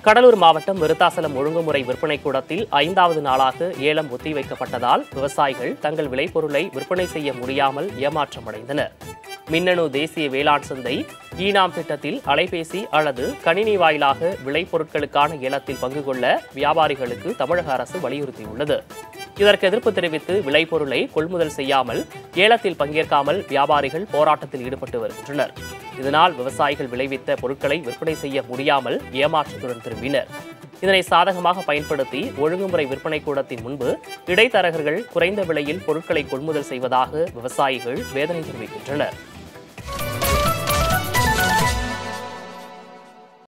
கடலூர் மாவட்டம் விருத்தாசலம் ஒழுங்குமுறை விற்பனை கூடத்தில் ஐந்தாவது நாளாக ஏலம் ஒத்திவைக்கப்பட்டதால் விவசாயிகள் தங்கள் விளைபொருளை விற்பனை செய்ய முடியாமல் ஏமாற்றமடைந்தனர் மின்னணு தேசிய வேளாண் சந்தை ஈனாம் திட்டத்தில் அலைபேசி அல்லது கணினி வாயிலாக விளைபொருட்களுக்கான ஏலத்தில் பங்கு கொள்ள வியாபாரிகளுக்கு தமிழக அரசு வலியுறுத்தியுள்ளது இதற்கு எதிர்ப்பு தெரிவித்து விளைபொருளை கொள்முதல் செய்யாமல் ஏலத்தில் பங்கேற்காமல் வியாபாரிகள் போராட்டத்தில் ஈடுபட்டு வருகின்றனர் இதனால் விவசாயிகள் விளைவித்த பொருட்களை விற்பனை செய்ய முடியாமல் ஏமாற்றத்துடன் திரும்பினர் இதனை சாதகமாக பயன்படுத்தி ஒழுங்குமுறை விற்பனை கூடத்தின் முன்பு இடைத்தரகர்கள் குறைந்த விலையில் பொருட்களை கொள்முதல் செய்வதாக விவசாயிகள் வேதனை தெரிவிக்கின்றனர்